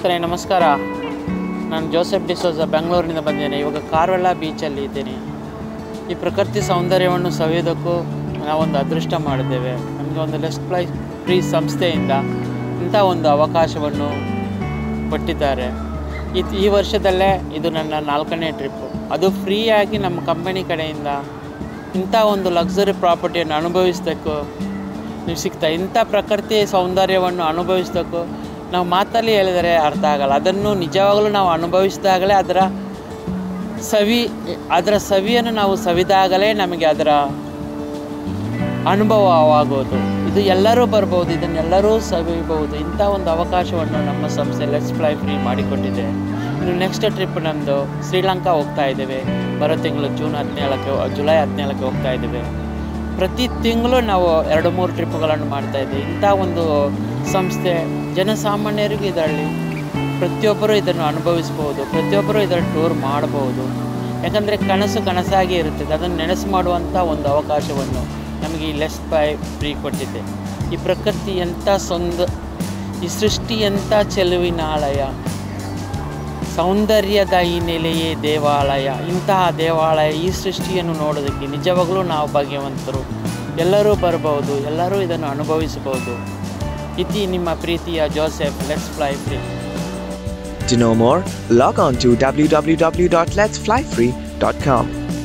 ಸ್ನೇಹಿತರೆ ನಮಸ್ಕಾರ ನಾನು ಜೋಸೆಫ್ ಡಿಸೋಜ ಬೆಂಗಳೂರಿನಿಂದ ಬಂದಿದ್ದೇನೆ ಇವಾಗ ಕಾರ್ವೆಲ್ಲ ಬೀಚಲ್ಲಿ ಇದ್ದೀನಿ ಈ ಪ್ರಕೃತಿ ಸೌಂದರ್ಯವನ್ನು ಸವಿಯೋದಕ್ಕೂ ನಾವೊಂದು ಅದೃಷ್ಟ ಮಾಡಿದ್ದೇವೆ ನಮಗೆ ಒಂದು ಲೆಸ್ಟ್ ಪ್ಲೈ ಫ್ರೀ ಸಂಸ್ಥೆಯಿಂದ ಇಂಥ ಒಂದು ಅವಕಾಶವನ್ನು ಕೊಟ್ಟಿದ್ದಾರೆ ಈ ಈ ವರ್ಷದಲ್ಲೇ ಇದು ನನ್ನ ನಾಲ್ಕನೇ ಟ್ರಿಪ್ಪು ಅದು ಫ್ರೀಯಾಗಿ ನಮ್ಮ ಕಂಪನಿ ಕಡೆಯಿಂದ ಇಂಥ ಒಂದು ಲಕ್ಸುರಿ ಪ್ರಾಪರ್ಟಿಯನ್ನು ಅನುಭವಿಸೋದಕ್ಕೂ ನೀವು ಸಿಗ್ತಾ ಇಂಥ ಪ್ರಕೃತಿ ಸೌಂದರ್ಯವನ್ನು ಅನುಭವಿಸೋದಕ್ಕೂ ನಾವು ಮಾತಲ್ಲಿ ಹೇಳಿದರೆ ಅರ್ಥ ಆಗಲ್ಲ ಅದನ್ನು ನಿಜವಾಗಲೂ ನಾವು ಅನುಭವಿಸಿದಾಗಲೇ ಅದರ ಸವಿ ಅದರ ಸವಿಯನ್ನು ನಾವು ಸವಿದಾಗಲೇ ನಮಗೆ ಅದರ ಅನುಭವವಾಗೋದು ಇದು ಎಲ್ಲರೂ ಬರ್ಬೋದು ಇದನ್ನೆಲ್ಲರೂ ಸವಿಬಹುದು ಇಂಥ ಒಂದು ಅವಕಾಶವನ್ನು ನಮ್ಮ ಸಂಸ್ಥೆ ಲೆಟ್ಸ್ ಫ್ಲೈ ಫ್ರೀ ಮಾಡಿಕೊಟ್ಟಿದೆ ಇನ್ನು ನೆಕ್ಸ್ಟ್ ಟ್ರಿಪ್ ನಮ್ಮದು ಶ್ರೀಲಂಕಾ ಹೋಗ್ತಾ ಇದ್ದೇವೆ ಬರೋ ತಿಂಗಳು ಜೂನ್ ಹದಿನೇಳಕ್ಕೆ ಜುಲೈ ಹದಿನೇಳಕ್ಕೆ ಹೋಗ್ತಾ ಇದ್ದೇವೆ ಪ್ರತಿ ತಿಂಗಳು ನಾವು ಎರಡು ಮೂರು ಟ್ರಿಪ್ಗಳನ್ನು ಮಾಡ್ತಾ ಇದ್ದೀವಿ ಇಂಥ ಒಂದು ಸಂಸ್ಥೆ ಜನಸಾಮಾನ್ಯರಿಗೂ ಇದರಲ್ಲಿ ಪ್ರತಿಯೊಬ್ಬರೂ ಇದನ್ನು ಅನುಭವಿಸ್ಬೋದು ಪ್ರತಿಯೊಬ್ಬರೂ ಇದರ ಟೂರ್ ಮಾಡಬಹುದು ಯಾಕಂದರೆ ಕನಸು ಕನಸಾಗಿ ಇರುತ್ತದೆ ಅದನ್ನು ನೆನಸು ಮಾಡುವಂಥ ಒಂದು ಅವಕಾಶವನ್ನು ನಮಗೆ ಈ ಲೆಸ್ ಬೈ ಫ್ರೀ ಕೊಟ್ಟಿದೆ ಈ ಪ್ರಕೃತಿ ಎಂಥ ಸೊಂದ ಈ ಸೃಷ್ಟಿ ಎಂಥ ಚೆಲುವಿನಾಲಯ ಸೌಂದರ್ಯದ ಈ ನೆಲೆಯೇ ದೇವಾಲಯ ಇಂತಹ ದೇವಾಲಯ ಈ ಸೃಷ್ಟಿಯನ್ನು ನೋಡೋದಕ್ಕೆ ನಿಜವಾಗಲೂ ನಾವು ಭಾಗ್ಯವಂತರು ಎಲ್ಲರೂ ಬರಬಹುದು ಎಲ್ಲರೂ ಇದನ್ನು ಅನುಭವಿಸಬಹುದು ಇತಿ ನಿಮ್ಮ ಪ್ರೀತಿಯ Joseph let's fly free To know more, log on to www.letsflyfree.com.